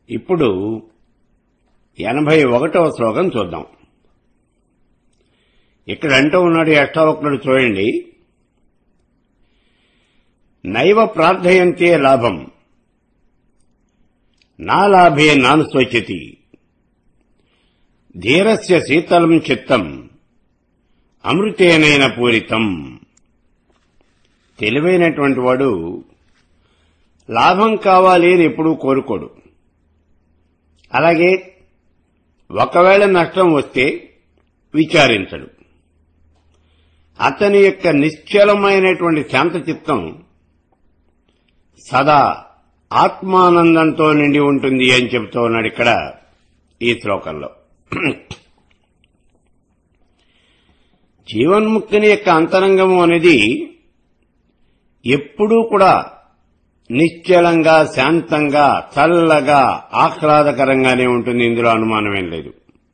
ఇప్పుడు ఎనభై ఒకటవ శ్లోకం చూద్దాం ఇక్కడ అంటూ ఉన్నాడు ఈ అష్టావక్రుడు చూడండి నైవ ప్రార్థయంతే లాభం నా లాభే నాను శోచతి ధీరస్య శీతలం చిత్తం అమృతేనైన పూరితం తెలివైనటువంటి వాడు లాభం కావాలి అని ఎప్పుడూ కోరుకోడు అలాగే ఒకవేళ నష్టం వస్తే విచారించడు అతని యొక్క నిశ్చలమైనటువంటి శాంత చిత్తం సదా ఆత్మానందంతో నిండి ఉంటుంది అని చెబుతూ ఉన్నాడు ఇక్కడ ఈ శ్లోకంలో జీవన్ముక్తిని యొక్క అంతరంగము అనేది ఎప్పుడూ కూడా నిశ్చలంగా శాంతంగా చల్లగా ఆహ్లాదకరంగానే ఉంటుంది ఇందులో అనుమానమేం లేదు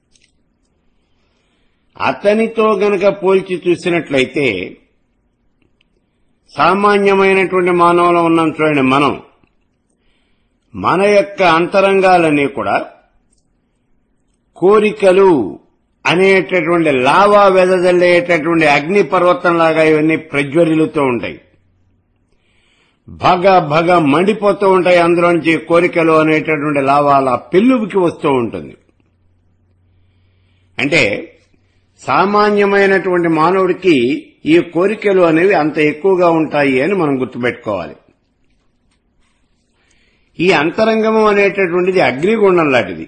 అతనితో గనక పోల్చి చూసినట్లయితే సామాన్యమైనటువంటి మానవులు ఉన్నాం చూడండి మనం మన యొక్క అంతరంగాలన్నీ కూడా కోరికలు అనేటటువంటి లావా వెదజల్లేటటువంటి అగ్ని పర్వతంలాగా ఇవన్నీ ప్రజ్వరిలుతూ ఉంటాయి భగ భగ మండిపోతూ ఉంటాయి అందులోంచి కోరికలు అనేటటువంటి లావాల పెళ్ళుకి వస్తూ ఉంటుంది అంటే సామాన్యమైనటువంటి మానవుడికి ఈ కోరికలు అనేవి అంత ఎక్కువగా ఉంటాయి అని మనం గుర్తుపెట్టుకోవాలి ఈ అంతరంగము అనేటటువంటిది అగ్నిగుండం లాంటిది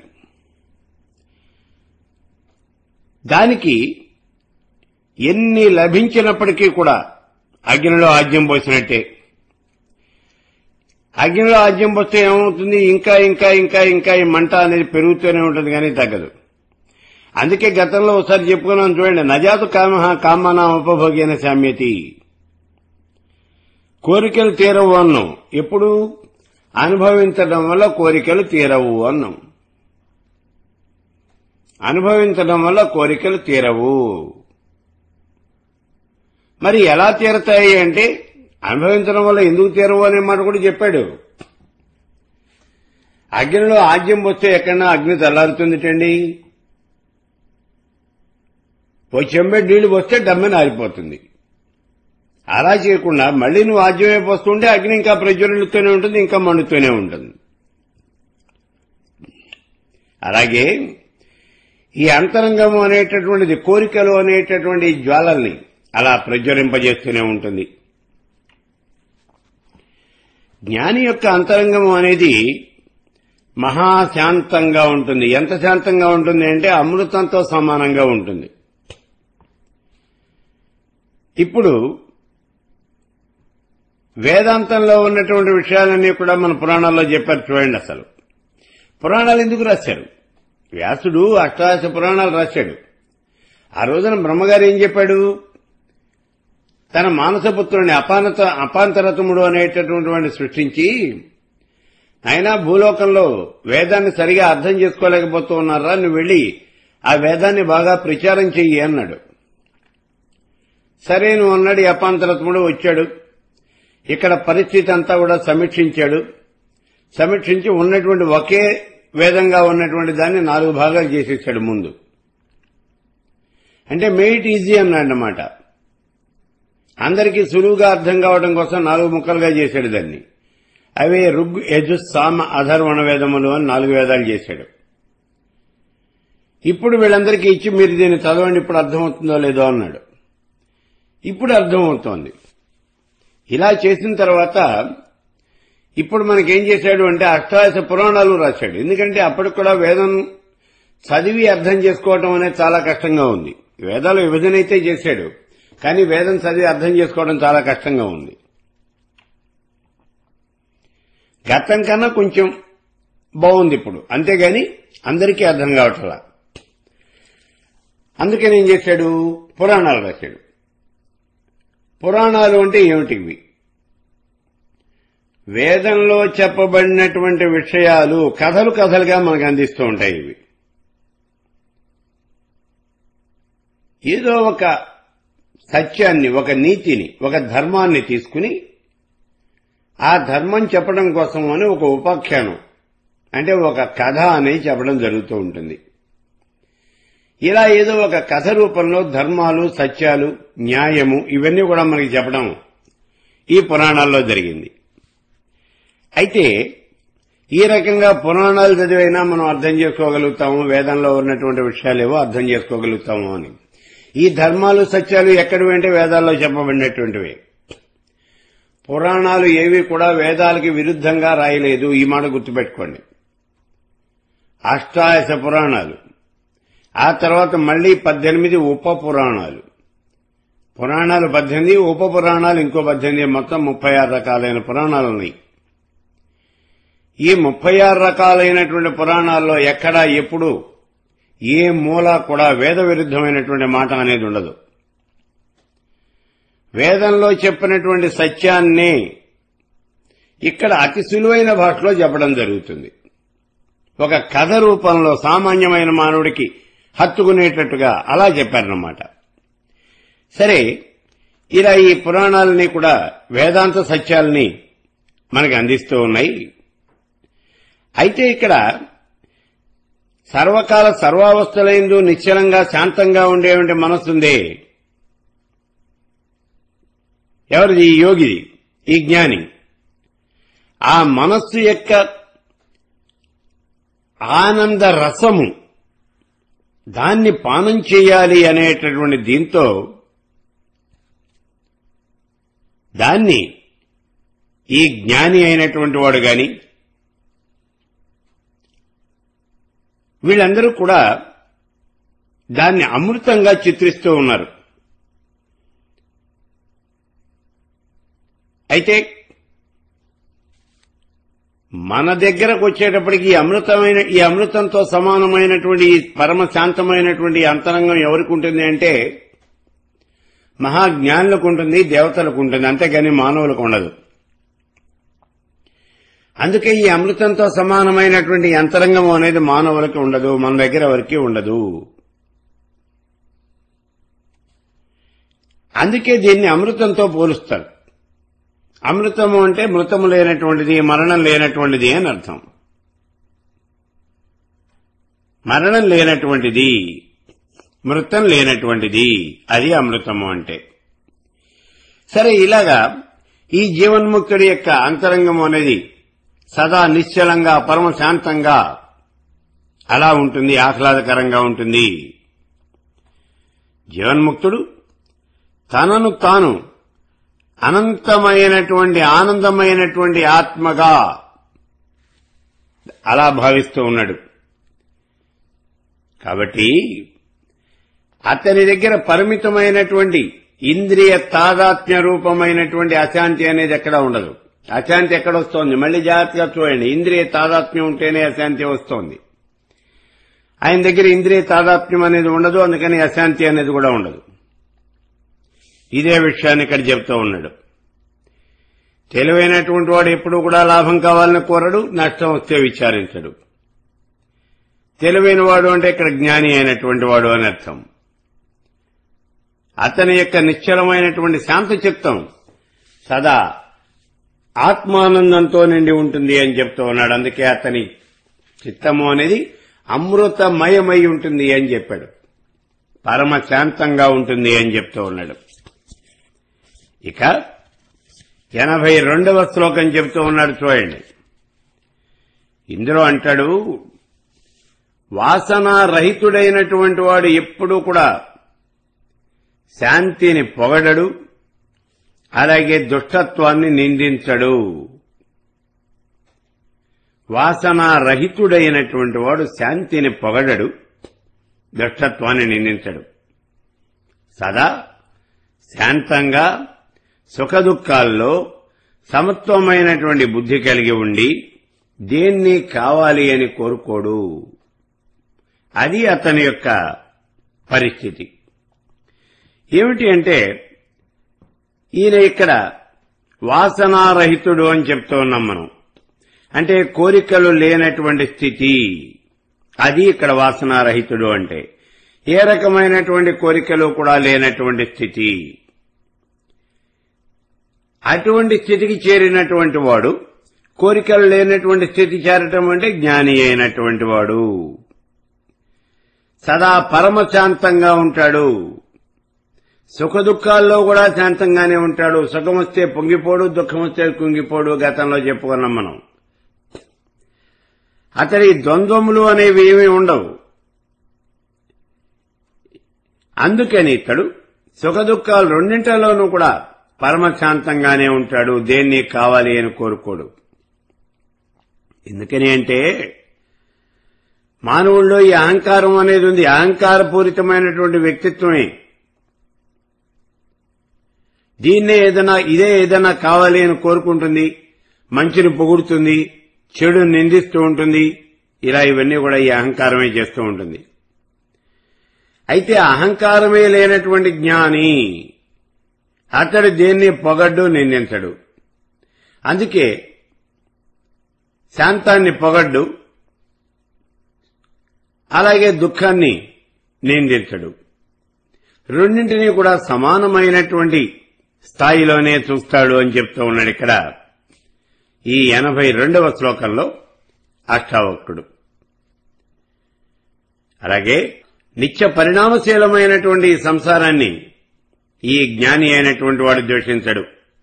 దానికి ఎన్ని లభించినప్పటికీ కూడా అగ్నిలో ఆజ్యం పోసినట్టే అగ్నిలో ఆజ్యం పోస్తే ఏమవుతుంది ఇంకా ఇంకా ఇంకా ఇంకా ఈ మంట అనేది పెరుగుతూనే ఉంటుంది కానీ తగ్గదు అందుకే గతంలో ఒకసారి చెప్పుకున్నాం చూడండి నజాతు కామ కామనా ఉపభోగిన సామ్యతి కోరికలు తీరవు అన్నాం ఎప్పుడు అనుభవించడం వల్ల కోరికలు తీరవు అన్నాం అనుభవించడం వల్ల కోరికలు తీరవు మరి ఎలా తీరతాయి అంటే అనుభవించడం వల్ల ఎందుకు తీరవు అనే మాట కూడా చెప్పాడు అగ్నిలో ఆజ్యం వస్తే ఎక్కడన్నా అగ్ని చల్లారుతుందిటండి ఓ చెంబె నీళ్లు పోస్తే డమ్మెన ఆరిపోతుంది అలా చేయకుండా మళ్ళీ నువ్వు ఆజ్యమే పోస్తుంటే అగ్ని ఇంకా ప్రజ్వలిస్తూనే ఉంటుంది ఇంకా మండుతూనే ఉంటుంది అలాగే ఈ అంతరంగము అనేటటువంటిది కోరికలు అనేటటువంటి జ్వాలల్ని అలా ప్రజ్వలింపజేస్తూనే ఉంటుంది జ్ఞాని యొక్క అంతరంగము అనేది మహాశాంతంగా ఉంటుంది ఎంత శాంతంగా ఉంటుంది అంటే అమృతంతో సమానంగా ఉంటుంది ఇప్పుడు వేదాంతంలో ఉన్నటువంటి విషయాలన్నీ కూడా మన పురాణాల్లో చెప్పారు చూడండి అసలు పురాణాలు ఎందుకు రాశారు వ్యాసుడు అష్టాదశ పురాణాలు రాశాడు ఆ రోజున బ్రహ్మగారు ఏం చెప్పాడు తన మానసపుత్రుడిని అపానత అపాంతరతముడు అనేటటువంటి వాడిని సృష్టించి అయినా భూలోకంలో వేదాన్ని సరిగా అర్థం చేసుకోలేకపోతూ ఉన్నారా నువ్వు వెళ్ళి ఆ వేదాన్ని బాగా ప్రచారం చెయ్యి అన్నాడు సరే నువ్వు అన్నాడు ఈ అపాంతరత్ముడు వచ్చాడు ఇక్కడ పరిస్థితి అంతా కూడా సమీక్షించాడు సమీక్షించి ఉన్నటువంటి ఒకే వేదంగా ఉన్నటువంటి దాన్ని నాలుగు భాగాలు చేసేసాడు ముందు అంటే మేట్ ఈజీ అన్నాడనమాట అందరికీ సులువుగా అర్థం కావడం కోసం నాలుగు ముక్కలుగా చేశాడు దాన్ని అవే రుగ్ యజు సామ అధర్వణ వేదములు అని నాలుగు వేదాలు చేశాడు ఇప్పుడు వీళ్ళందరికీ ఇచ్చి మీరు దీన్ని చదవండి ఇప్పుడు అర్థమవుతుందో లేదో అన్నాడు ఇప్పుడు అర్థమవుతోంది ఇలా చేసిన తర్వాత ఇప్పుడు మనకేం చేశాడు అంటే అష్టాదశ పురాణాలు రాశాడు ఎందుకంటే అప్పటికి కూడా వేదం చదివి అర్థం చేసుకోవటం అనేది చాలా కష్టంగా ఉంది వేదాలు విభజన అయితే చేశాడు కానీ వేదం చదివి అర్థం చేసుకోవడం చాలా కష్టంగా ఉంది గతం కన్నా కొంచెం బాగుంది ఇప్పుడు అంతేగాని అందరికీ అర్థం కావట్లా అందుకని ఏం చేశాడు పురాణాలు రాశాడు పురాణాలు అంటే ఏమిటి ఇవి వేదంలో చెప్పబడినటువంటి విషయాలు కథలు కథలుగా మనకు అందిస్తూ ఉంటాయి ఇవి ఏదో ఒక సత్యాన్ని ఒక నీతిని ఒక ధర్మాన్ని తీసుకుని ఆ ధర్మం చెప్పడం కోసం అని ఒక ఉపాఖ్యానం అంటే ఒక కథ అనేది చెప్పడం జరుగుతూ ఉంటుంది ఇలా ఏదో ఒక కథ రూపంలో ధర్మాలు సత్యాలు న్యాయము ఇవన్నీ కూడా మనకి చెప్పడం ఈ పురాణాల్లో జరిగింది అయితే ఈ రకంగా పురాణాలు చదివైనా మనం అర్థం చేసుకోగలుగుతాము వేదంలో ఉన్నటువంటి విషయాలేవో అర్థం చేసుకోగలుగుతాము అని ఈ ధర్మాలు సత్యాలు ఎక్కడివి అంటే వేదాల్లో చెప్పబడినటువంటివి పురాణాలు ఏవి కూడా వేదాలకి విరుద్ధంగా రాయలేదు ఈ మాట గుర్తుపెట్టుకోండి అష్టాదశ పురాణాలు ఆ తర్వాత మళ్లీ పద్దెనిమిది ఉప పురాణాలు పురాణాలు పద్దెనిమిది ఉప పురాణాలు ఇంకో పద్దెనిమిది మొత్తం ముప్పై ఆరు రకాలైన పురాణాలు ఉన్నాయి ఈ ముప్పై ఆరు రకాలైనటువంటి పురాణాల్లో ఎక్కడా ఎప్పుడు ఏ మూల కూడా వేద విరుద్ధమైనటువంటి మాట అనేది ఉండదు వేదంలో చెప్పినటువంటి సత్యాన్ని ఇక్కడ అతి సులువైన భాషలో చెప్పడం జరుగుతుంది ఒక కథ రూపంలో సామాన్యమైన మానవుడికి హత్తుకునేటట్టుగా అలా చెప్పారన్నమాట సరే ఇలా ఈ పురాణాలని కూడా వేదాంత సత్యాలని మనకి అందిస్తూ ఉన్నాయి అయితే ఇక్కడ సర్వకాల సర్వావస్థలైందు నిశ్చలంగా శాంతంగా ఉండేటువంటి మనస్సుందే ఎవరిది ఈ యోగిది ఈ జ్ఞాని ఆ మనస్సు యొక్క ఆనంద రసము దాన్ని పానం చేయాలి అనేటటువంటి దీంతో దాన్ని ఈ జ్ఞాని అయినటువంటి వాడు గాని వీళ్ళందరూ కూడా దాన్ని అమృతంగా చిత్రిస్తూ ఉన్నారు అయితే మన దగ్గరకు వచ్చేటప్పటికి ఈ అమృతమైన ఈ అమృతంతో సమానమైనటువంటి ఈ పరమ శాంతమైనటువంటి ఈ అంతరంగం ఎవరికి ఉంటుంది అంటే మహాజ్ఞానులకు ఉంటుంది దేవతలకు ఉంటుంది అంతేగాని మానవులకు ఉండదు అందుకే ఈ అమృతంతో సమానమైనటువంటి అంతరంగం అనేది మానవులకి ఉండదు మన దగ్గర ఎవరికి ఉండదు అందుకే దీన్ని అమృతంతో పోలుస్తారు అమృతము అంటే మృతము లేనటువంటిది మరణం లేనటువంటిది అని అర్థం మరణం లేనటువంటిది మృతం లేనటువంటిది అది అమృతము అంటే సరే ఇలాగా ఈ జీవన్ముక్తుడి యొక్క అంతరంగం అనేది సదా నిశ్చలంగా పరమశాంతంగా అలా ఉంటుంది ఆహ్లాదకరంగా ఉంటుంది జీవన్ముక్తుడు తనను తాను అనంతమైనటువంటి ఆనందమైనటువంటి ఆత్మగా అలా భావిస్తూ ఉన్నాడు కాబట్టి అతని దగ్గర పరిమితమైనటువంటి ఇంద్రియ తాదాత్మ్య రూపమైనటువంటి అశాంతి అనేది ఎక్కడ ఉండదు అశాంతి ఎక్కడ వస్తోంది మళ్ళీ జాగ్రత్తగా చూడండి ఇంద్రియ తాదాత్మ్యం ఉంటేనే అశాంతి వస్తోంది ఆయన దగ్గర ఇంద్రియ తాదాత్మ్యం అనేది ఉండదు అందుకని అశాంతి అనేది కూడా ఉండదు ఇదే విషయాన్ని ఇక్కడ చెప్తూ ఉన్నాడు తెలివైనటువంటి వాడు ఎప్పుడు కూడా లాభం కావాలని కోరడు నష్టం వస్తే విచారించడు తెలివైన వాడు అంటే ఇక్కడ జ్ఞాని అయినటువంటి వాడు అని అర్థం అతని యొక్క నిశ్చలమైనటువంటి శాంత చిత్తం సదా ఆత్మానందంతో నిండి ఉంటుంది అని చెప్తూ ఉన్నాడు అందుకే అతని చిత్తము అనేది అమృతమయమై ఉంటుంది అని చెప్పాడు పరమ శాంతంగా ఉంటుంది అని చెప్తూ ఉన్నాడు ఇక ఎనభై రెండవ శ్లోకం చెప్తూ ఉన్నాడు చూడండి ఇందులో అంటాడు వాసనారహితుడైనటువంటి వాడు ఎప్పుడూ కూడా శాంతిని పొగడడు అలాగే దుష్టత్వాన్ని నిందించడు వాసనారహితుడైనటువంటి వాడు శాంతిని పొగడడు దుష్టత్వాన్ని నిందించడు సదా శాంతంగా సుఖదుఖాల్లో సమత్వమైనటువంటి బుద్ధి కలిగి ఉండి దేన్ని కావాలి అని కోరుకోడు అది అతని యొక్క పరిస్థితి ఏమిటి అంటే ఈయన ఇక్కడ వాసనారహితుడు అని చెప్తూ ఉన్నాం మనం అంటే కోరికలు లేనటువంటి స్థితి అది ఇక్కడ వాసనారహితుడు అంటే ఏ రకమైనటువంటి కోరికలు కూడా లేనటువంటి స్థితి అటువంటి స్థితికి చేరినటువంటి వాడు కోరికలు లేనటువంటి స్థితి చేరటం అంటే జ్ఞాని అయినటువంటి వాడు సదా పరమశాంతంగా ఉంటాడు సుఖ దుఃఖాల్లో కూడా శాంతంగానే ఉంటాడు సుఖం వస్తే పొంగిపోడు దుఃఖం వస్తే కుంగిపోడు గతంలో చెప్పుకున్నాం మనం అతడి ద్వంద్వములు అనేవి ఏమీ ఉండవు అందుకని ఇతడు సుఖ దుఃఖాలు రెండింటిలోనూ కూడా పరమశాంతంగానే ఉంటాడు దేన్ని కావాలి అని కోరుకోడు ఎందుకని అంటే మానవుల్లో ఈ అహంకారం అనేది ఉంది అహంకారపూరితమైనటువంటి వ్యక్తిత్వమే దీన్నే ఏదైనా ఇదే ఏదైనా కావాలి అని కోరుకుంటుంది మంచిని పొగుడుతుంది చెడు నిందిస్తూ ఉంటుంది ఇలా ఇవన్నీ కూడా ఈ అహంకారమే చేస్తూ ఉంటుంది అయితే అహంకారమే లేనటువంటి జ్ఞాని అతడు దేన్ని పొగడ్డు నిందించడు అందుకే శాంతాన్ని పొగడ్డు అలాగే దుఃఖాన్ని నిందించడు రెండింటినీ కూడా సమానమైనటువంటి స్థాయిలోనే చూస్తాడు అని చెప్తూ ఉన్నాడు ఇక్కడ ఈ ఎనభై రెండవ శ్లోకంలో అష్టావక్రుడు అలాగే నిత్య పరిణామశీలమైనటువంటి ఈ సంసారాన్ని ఈ జ్ఞాని అయినటువంటి వాడు ద్వేషించడు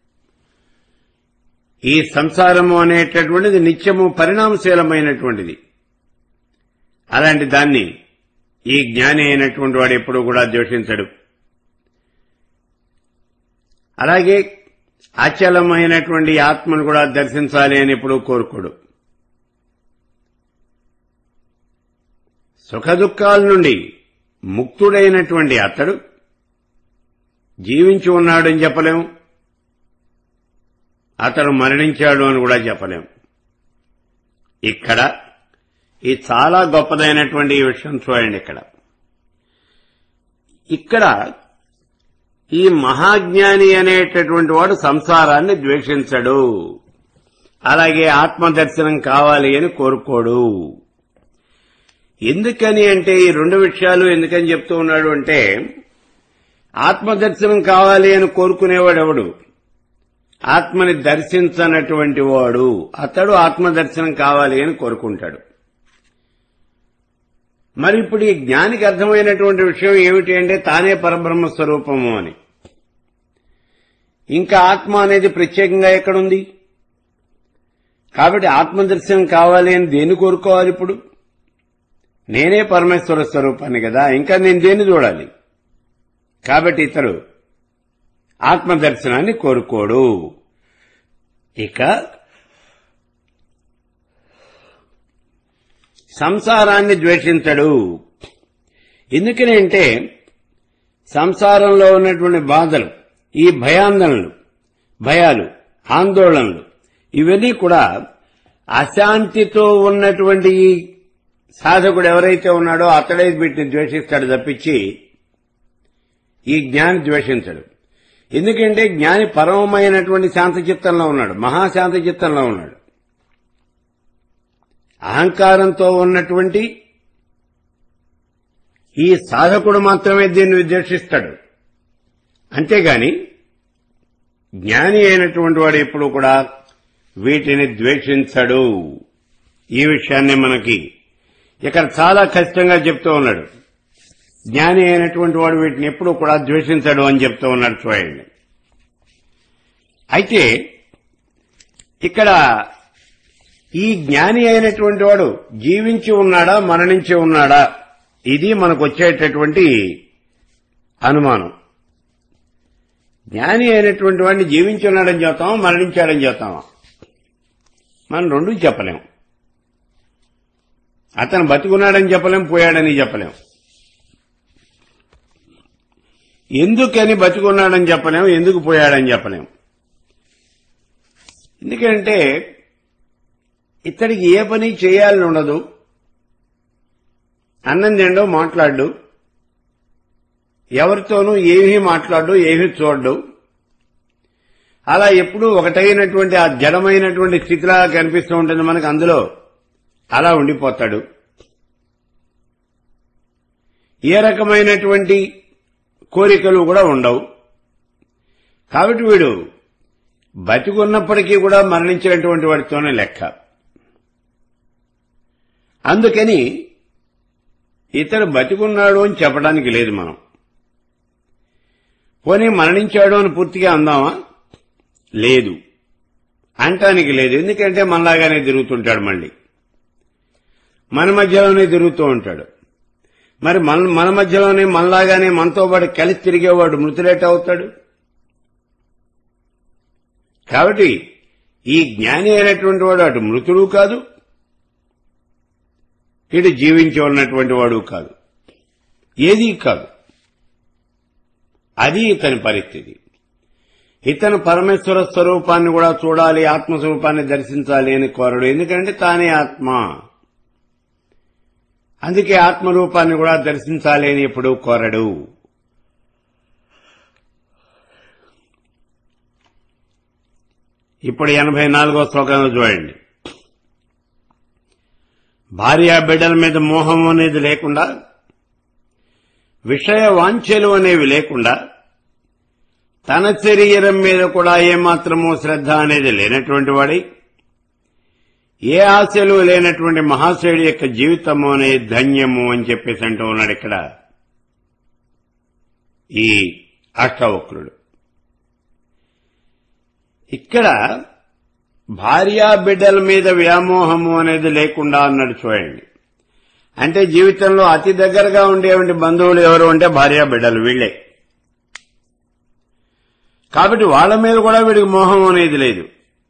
ఈ సంసారము అనేటటువంటిది నిత్యము పరిణామశీలమైనటువంటిది అలాంటి దాన్ని ఈ జ్ఞాని అయినటువంటి వాడు ఎప్పుడూ కూడా ద్వేషించడు అలాగే అచలమైనటువంటి ఆత్మను కూడా దర్శించాలి అని ఎప్పుడూ కోరుకోడు సుఖదుఖాల నుండి ముక్తుడైనటువంటి అతడు జీవించి ఉన్నాడని చెప్పలేం అతడు మరణించాడు అని కూడా చెప్పలేం ఇక్కడ ఇది చాలా గొప్పదైనటువంటి ఈ విషయం చూడండి ఇక్కడ ఇక్కడ ఈ మహాజ్ఞాని అనేటటువంటి వాడు సంసారాన్ని ద్వేషించడు అలాగే ఆత్మదర్శనం కావాలి అని కోరుకోడు ఎందుకని అంటే ఈ రెండు విషయాలు ఎందుకని చెప్తూ ఉన్నాడు అంటే ఆత్మదర్శనం కావాలి అని కోరుకునేవాడు ఎవడు ఆత్మని దర్శించనటువంటి వాడు అతడు ఆత్మదర్శనం కావాలి అని కోరుకుంటాడు మరి ఇప్పుడు ఈ జ్ఞానికి అర్థమైనటువంటి విషయం ఏమిటి అంటే తానే పరబ్రహ్మ స్వరూపము అని ఇంకా ఆత్మ అనేది ప్రత్యేకంగా ఎక్కడుంది కాబట్టి ఆత్మదర్శనం కావాలి అని దేన్ని కోరుకోవాలి ఇప్పుడు నేనే పరమేశ్వర స్వరూపాన్ని కదా ఇంకా నేను దేన్ని చూడాలి కాబట్టి ఇతడు ఆత్మదర్శనాన్ని కోరుకోడు ఇక సంసారాన్ని ద్వేషించడు ఎందుకని అంటే సంసారంలో ఉన్నటువంటి బాధలు ఈ భయాందనలు భయాలు ఆందోళనలు ఇవన్నీ కూడా అశాంతితో ఉన్నటువంటి ఈ సాధకుడు ఎవరైతే ఉన్నాడో అతడే వీటిని ద్వేషిస్తాడు తప్పించి ఈ జ్ఞాని ద్వేషించడు ఎందుకంటే జ్ఞాని పరమమైనటువంటి శాంత చిత్తంలో ఉన్నాడు మహాశాంత చిత్తంలో ఉన్నాడు అహంకారంతో ఉన్నటువంటి ఈ సాధకుడు మాత్రమే దీన్ని ద్వేషిస్తాడు అంతేగాని జ్ఞాని అయినటువంటి వాడు ఎప్పుడు కూడా వీటిని ద్వేషించడు ఈ విషయాన్ని మనకి ఇక్కడ చాలా ఖచ్చితంగా చెప్తూ ఉన్నాడు జ్ఞాని అయినటువంటి వాడు వీటిని ఎప్పుడూ కూడా ద్వేషించడు అని చెప్తూ ఉన్నాడు చూడండి అయితే ఇక్కడ ఈ జ్ఞాని అయినటువంటి వాడు జీవించి ఉన్నాడా మరణించి ఉన్నాడా ఇది మనకు వచ్చేటటువంటి అనుమానం జ్ఞాని అయినటువంటి వాడిని జీవించి ఉన్నాడని చెప్తామా మరణించాడని చెప్తామా మనం రెండు చెప్పలేం అతను బతికున్నాడని చెప్పలేం పోయాడని చెప్పలేం ఎందుకని బతికున్నాడని చెప్పలేం ఎందుకు పోయాడని చెప్పలేం ఎందుకంటే ఇతడికి ఏ పని చేయాలని ఉండదు అన్నం తిండో మాట్లాడు ఎవరితోనూ ఏమీ మాట్లాడు ఏమీ చూడడు అలా ఎప్పుడూ ఒకటైనటువంటి ఆ జడమైనటువంటి స్థితిలా కనిపిస్తూ ఉంటుంది మనకు అందులో అలా ఉండిపోతాడు ఏ రకమైనటువంటి కోరికలు కూడా ఉండవు కాబట్టి వీడు బతికున్నప్పటికీ కూడా మరణించినటువంటి వాడితోనే లెక్క అందుకని ఇతడు బతికున్నాడు అని చెప్పడానికి లేదు మనం పోనీ మరణించాడు అని పూర్తిగా అందామా లేదు అంటానికి లేదు ఎందుకంటే మనలాగానే తిరుగుతుంటాడు మళ్ళీ మన మధ్యలోనే తిరుగుతూ ఉంటాడు మరి మన మన మధ్యలోనే మనలాగానే మనతో పాటు కలిసి తిరిగేవాడు మృతులేట అవుతాడు కాబట్టి ఈ జ్ఞాని అయినటువంటి వాడు అటు మృతుడు కాదు ఇటు జీవించి ఉన్నటువంటి వాడు కాదు ఏదీ కాదు అది ఇతని పరిస్థితి ఇతను పరమేశ్వర స్వరూపాన్ని కూడా చూడాలి ఆత్మస్వరూపాన్ని దర్శించాలి అని కోరడు ఎందుకంటే తానే ఆత్మ అందుకే ఆత్మరూపాన్ని కూడా దర్శించాలి అని ఎప్పుడూ కోరడు ఇప్పుడు ఎనభై నాలుగో శ్లోకంలో చూడండి భార్యా బిడ్డల మీద మోహం అనేది లేకుండా విషయ వాంఛలు అనేవి లేకుండా తన శరీరం మీద కూడా ఏమాత్రమూ శ్రద్ధ అనేది లేనటువంటి వాడి ఏ ఆశలు లేనటువంటి మహాశయుడి యొక్క జీవితము అనే ధన్యము అని చెప్పేసి అంటూ ఉన్నాడు ఇక్కడ ఈ అష్టవక్రుడు ఇక్కడ భార్యా బిడ్డల మీద వ్యామోహము అనేది లేకుండా అన్నాడు చూడండి అంటే జీవితంలో అతి దగ్గరగా ఉండేటువంటి బంధువులు ఎవరు అంటే భార్యా బిడ్డలు వీళ్లే కాబట్టి వాళ్ళ మీద కూడా వీడికి మోహం అనేది లేదు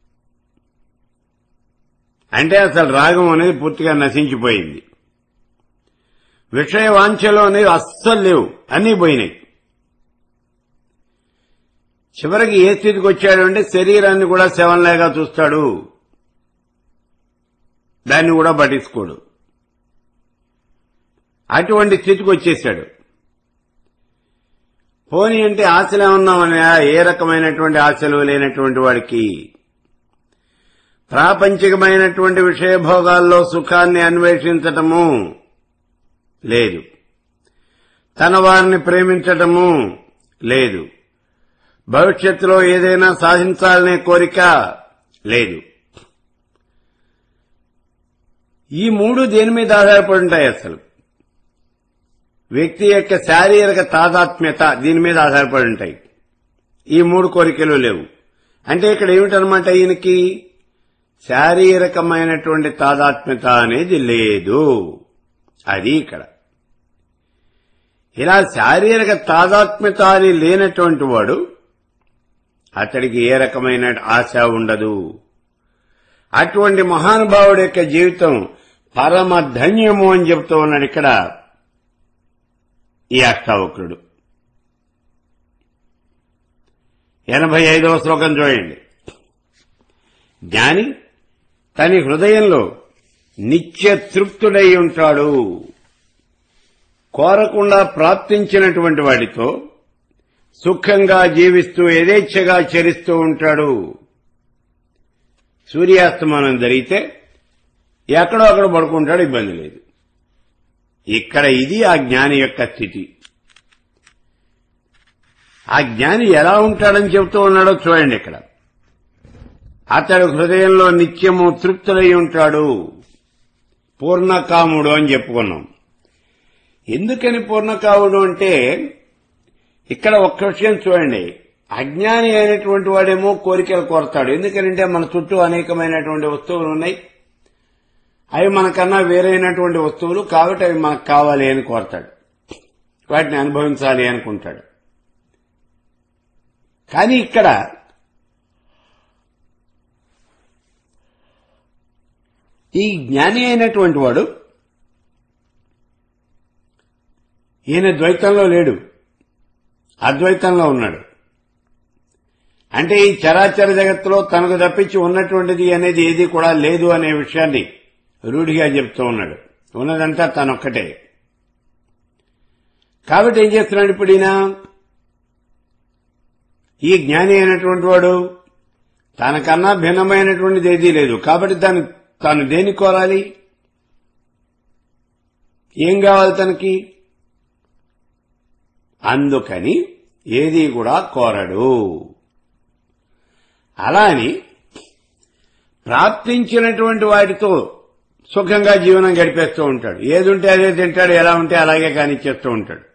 అంటే అసలు రాగం అనేది పూర్తిగా నశించిపోయింది విషయ వాంఛలు అనేవి అస్సలు లేవు అన్నీ పోయినాయి చివరికి ఏ స్థితికి వచ్చాడు అంటే శరీరాన్ని కూడా శవంలాగా చూస్తాడు దాన్ని కూడా పట్టించుకోడు అటువంటి స్థితికి వచ్చేశాడు పోనీ అంటే ఆశలు ఏమన్నామని ఏ రకమైనటువంటి ఆశలు లేనటువంటి వాడికి ప్రాపంచికమైనటువంటి విషయభోగాల్లో సుఖాన్ని అన్వేషించటము లేదు తన వారిని ప్రేమించటము లేదు భవిష్యత్తులో ఏదైనా సాధించాలనే కోరిక లేదు ఈ మూడు దేని మీద ఆధారపడి ఉంటాయి అసలు వ్యక్తి యొక్క శారీరక తాదాత్మ్యత దీని మీద ఆధారపడి ఉంటాయి ఈ మూడు కోరికలు లేవు అంటే ఇక్కడ ఏమిటనమాట ఈయనకి శారీరకమైనటువంటి తాదాత్మ్యత అనేది లేదు అది ఇక్కడ ఇలా శారీరక తాదాత్మ్యత అని లేనటువంటి వాడు అతడికి ఏ రకమైన ఆశ ఉండదు అటువంటి మహానుభావుడి యొక్క జీవితం పరమ ధన్యము అని చెప్తూ ఉన్నాడు ఇక్కడ ఈ అష్టావక్రుడు ఎనభై ఐదవ శ్లోకం చూడండి జ్ఞాని తని హృదయంలో నిత్య తృప్తుడై ఉంటాడు కోరకుండా ప్రాప్తించినటువంటి వాడితో సుఖంగా జీవిస్తూ యథేచ్ఛగా చరిస్తూ ఉంటాడు సూర్యాస్తమానం జరిగితే ఎక్కడో అక్కడ పడుకుంటాడు ఇబ్బంది లేదు ఇక్కడ ఇది ఆ జ్ఞాని యొక్క స్థితి ఆ జ్ఞాని ఎలా ఉంటాడని చెబుతూ ఉన్నాడో చూడండి ఇక్కడ అతడు హృదయంలో నిత్యము తృప్తులై ఉంటాడు పూర్ణకాముడు అని చెప్పుకున్నాం ఎందుకని పూర్ణకాముడు అంటే ఇక్కడ ఒక్క విషయం చూడండి అజ్ఞాని అయినటువంటి వాడేమో కోరికలు కోరతాడు ఎందుకంటే మన చుట్టూ అనేకమైనటువంటి వస్తువులు ఉన్నాయి అవి మనకన్నా వేరైనటువంటి వస్తువులు కాబట్టి అవి మనకు కావాలి అని కోరతాడు వాటిని అనుభవించాలి అనుకుంటాడు కానీ ఇక్కడ ఈ జ్ఞాని అయినటువంటి వాడు ఈయన ద్వైతంలో లేడు అద్వైతంలో ఉన్నాడు అంటే ఈ చరాచర జగత్తులో తనకు తప్పించి ఉన్నటువంటిది అనేది ఏది కూడా లేదు అనే విషయాన్ని రూఢిగా చెప్తూ ఉన్నాడు ఉన్నదంతా తనొక్కటే కాబట్టి ఏం చేస్తున్నాడు ఇప్పుడు ఈయన ఈ జ్ఞాని అయినటువంటి వాడు తనకన్నా భిన్నమైనటువంటిది ఏదీ లేదు కాబట్టి దాన్ని తాను దేని కోరాలి ఏం కావాలి తనకి అందుకని ఏది కూడా కోరడు అలా అని ప్రాప్తించినటువంటి వాటితో సుఖంగా జీవనం గడిపేస్తూ ఉంటాడు ఏది ఉంటే అదే తింటాడు ఎలా ఉంటే అలాగే కానిచ్చేస్తూ ఉంటాడు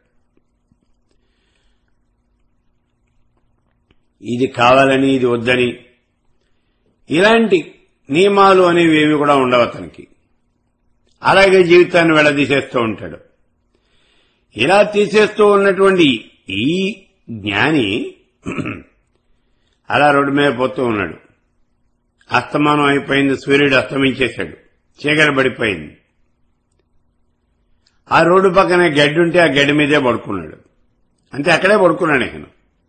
ఇది కావాలని ఇది వద్దని ఇలాంటి నియమాలు అనేవి ఏవి కూడా ఉండవు అతనికి అలాగే జీవితాన్ని వెళ్ళదీసేస్తూ ఉంటాడు ఇలా తీసేస్తూ ఉన్నటువంటి ఈ జ్ఞాని అలా రోడ్డు మీద పోతూ ఉన్నాడు అస్తమానం అయిపోయింది సూర్యుడు అస్తమించేశాడు చీకటి పడిపోయింది ఆ రోడ్డు పక్కనే గడ్డి ఉంటే ఆ గడ్డి మీదే పడుకున్నాడు అంటే అక్కడే పడుకున్నాడు నేను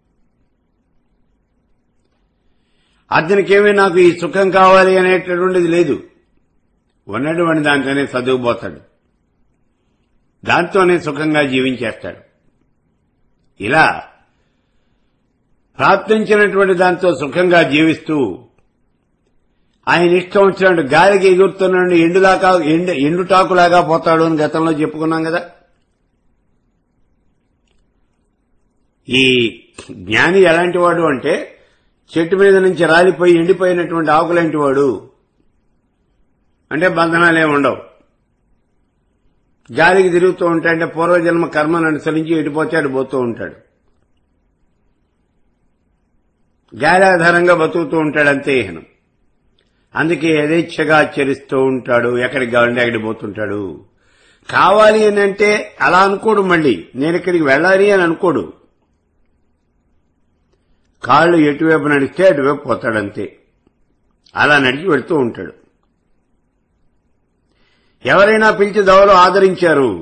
అతనికేమీ నాకు ఈ సుఖం కావాలి అనేటటువంటిది లేదు ఉన్నటువంటి దాంతోనే చదువుపోతాడు దాంతోనే సుఖంగా జీవించేస్తాడు ఇలా ప్రాప్తించినటువంటి దాంతో సుఖంగా జీవిస్తూ ఆయన ఇష్టం వచ్చినట్టు గాలికి ఎగురుతున్నాడు ఎండులాగా ఎండు ఎండుటాకులాగా పోతాడు అని గతంలో చెప్పుకున్నాం కదా ఈ జ్ఞాని ఎలాంటి వాడు అంటే చెట్టు మీద నుంచి రాలిపోయి ఎండిపోయినటువంటి ఆకులాంటి వాడు అంటే బంధనాలే ఉండవు గాలికి తిరుగుతూ ఉంటాడు అంటే పూర్వజన్మ కర్మను అనుసరించి ఎడిపోతే అటు పోతూ ఉంటాడు గాలి ఆధారంగా బతుకుతూ ఉంటాడు అంతే ఇహనం అందుకే యథేచ్ఛగా ఆచరిస్తూ ఉంటాడు ఎక్కడికి కావాలంటే అక్కడికి పోతుంటాడు కావాలి అని అంటే అలా అనుకోడు మళ్ళీ నేను ఇక్కడికి వెళ్ళాలి అని అనుకోడు కాళ్ళు ఎటువైపు నడిస్తే అటువైపు పోతాడంతే అలా నడిచి వెళ్తూ ఉంటాడు ఎవరైనా పిలిచి దవలో ఆదరించారు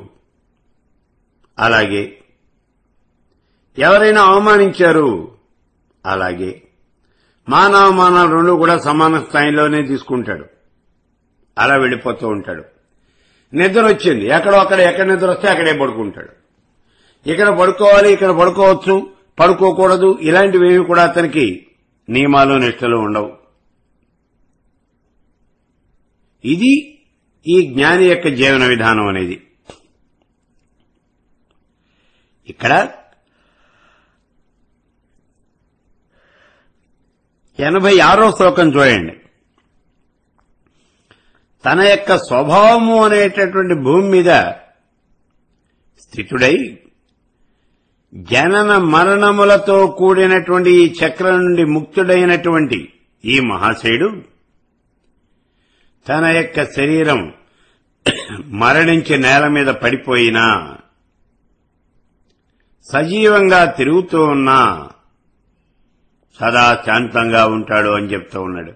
అలాగే ఎవరైనా అవమానించారు అలాగే మానవమానాలు రెండు కూడా సమాన స్థాయిలోనే తీసుకుంటాడు అలా వెళ్ళిపోతూ ఉంటాడు నిద్ర వచ్చింది ఎక్కడో అక్కడ ఎక్కడ నిద్ర వస్తే అక్కడే పడుకుంటాడు ఇక్కడ పడుకోవాలి ఇక్కడ పడుకోవచ్చు పడుకోకూడదు ఇలాంటివేవి కూడా అతనికి నియమాలు నిష్టలు ఉండవు ఇది ఈ జ్ఞాని యొక్క జీవన విధానం అనేది ఇక్కడ ఎనభై ఆరో శ్లోకం చూడండి తన యొక్క స్వభావము అనేటటువంటి భూమి మీద స్థితుడై జనన మరణములతో కూడినటువంటి ఈ చక్రం నుండి ముక్తుడైనటువంటి ఈ మహాశయుడు తన యొక్క శరీరం మరణించి నేల మీద పడిపోయినా సజీవంగా తిరుగుతూ ఉన్నా సదా శాంతంగా ఉంటాడు అని చెప్తూ ఉన్నాడు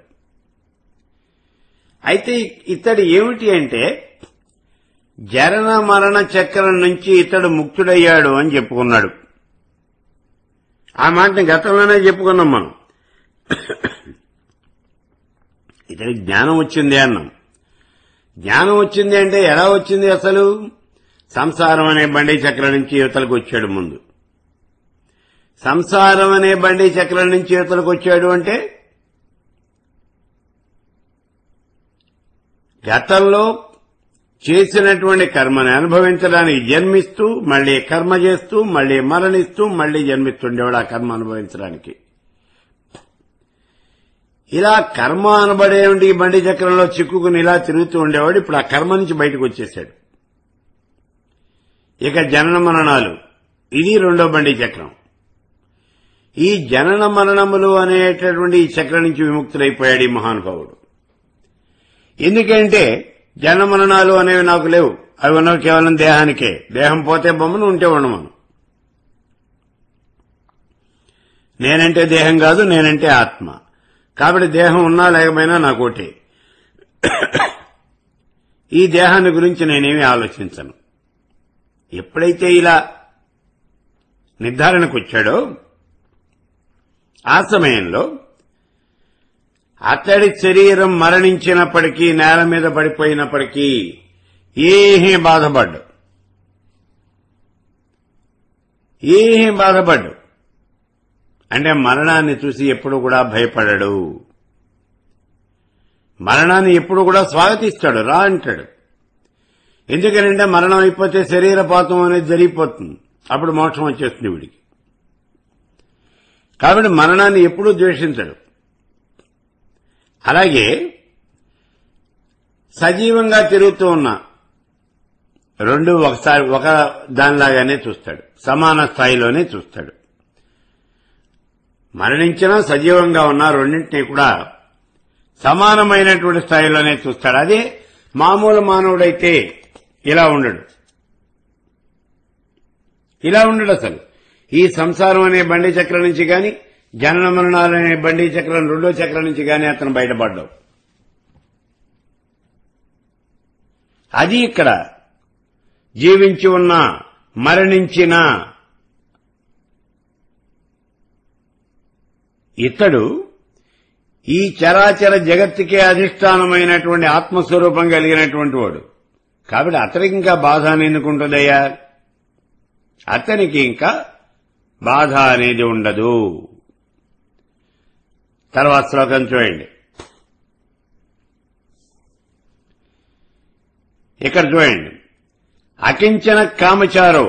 అయితే ఇతడు ఏమిటి అంటే జరణ మరణ చక్రం నుంచి ఇతడు ముక్తుడయ్యాడు అని చెప్పుకున్నాడు ఆ మాటని గతంలోనే చెప్పుకున్నాం మనం ఇతడి జ్ఞానం వచ్చింది అన్నాం జ్ఞానం వచ్చింది అంటే ఎలా వచ్చింది అసలు సంసారం అనే బండి చక్రం నుంచి యువతలకు వచ్చాడు ముందు సంసారం అనే బండి చక్రం నుంచి యువతలకు వచ్చాడు అంటే గతంలో చేసినటువంటి కర్మని అనుభవించడానికి జన్మిస్తూ మళ్లీ కర్మ చేస్తూ మళ్లీ మరణిస్తూ మళ్లీ జన్మిస్తుండేవాడు ఆ కర్మ అనుభవించడానికి ఇలా కర్మ అనబడేటువంటి ఈ బండి చక్రంలో చిక్కుకుని ఇలా తిరుగుతూ ఉండేవాడు ఇప్పుడు ఆ కర్మ నుంచి బయటకు వచ్చేశాడు ఇక జనన మరణాలు ఇది రెండో బండి చక్రం ఈ జనన మరణములు అనేటటువంటి ఈ చక్రం నుంచి విముక్తులైపోయాడు ఈ మహానుభావుడు ఎందుకంటే జనన మరణాలు అనేవి నాకు లేవు అవి ఉన్నవి కేవలం దేహానికే దేహం పోతే బొమ్మను ఉంటే ఉండమను నేనంటే దేహం కాదు నేనంటే ఆత్మ కాబట్టి దేహం ఉన్నా లేకపోయినా నాకోటే ఈ దేహాన్ని గురించి నేనేమి ఆలోచించను ఎప్పుడైతే ఇలా నిర్ధారణకు వచ్చాడో ఆ సమయంలో అతడి శరీరం మరణించినప్పటికీ నేల మీద పడిపోయినప్పటికీ ఏమీ బాధపడ్డు ఏమీ బాధపడ్డు అంటే మరణాన్ని చూసి ఎప్పుడు కూడా భయపడడు మరణాన్ని ఎప్పుడు కూడా స్వాగతిస్తాడు రా అంటాడు ఎందుకనంటే మరణం అయిపోతే శరీరపాతం అనేది జరిగిపోతుంది అప్పుడు మోక్షం వచ్చేస్తుంది వీడికి కాబట్టి మరణాన్ని ఎప్పుడూ ద్వేషించడు అలాగే సజీవంగా తిరుగుతూ ఉన్న రెండు ఒకసారి ఒక దానిలాగానే చూస్తాడు సమాన స్థాయిలోనే చూస్తాడు మరణించిన సజీవంగా ఉన్న రెండింటినీ కూడా సమానమైనటువంటి స్థాయిలోనే చూస్తాడు అదే మామూలు మానవుడైతే ఇలా ఉండడు ఇలా ఉండడు అసలు ఈ సంసారం అనే బండి చక్రం నుంచి గాని జనన మరణాలు అనే బండి చక్రం రెండో చక్రం నుంచి గాని అతను బయటపడ్డావు అది ఇక్కడ జీవించి ఉన్న మరణించిన ఇతడు ఈ చరాచర జగత్తుకే అధిష్టానమైనటువంటి ఆత్మస్వరూపం కలిగినటువంటి వాడు కాబట్టి అతనికి ఇంకా బాధ అని ఎందుకుంటుందయ్యా అతనికి ఇంకా బాధ అనేది ఉండదు తర్వాత శ్లోకం చూడండి ఇక్కడ చూడండి అకించన కామచారో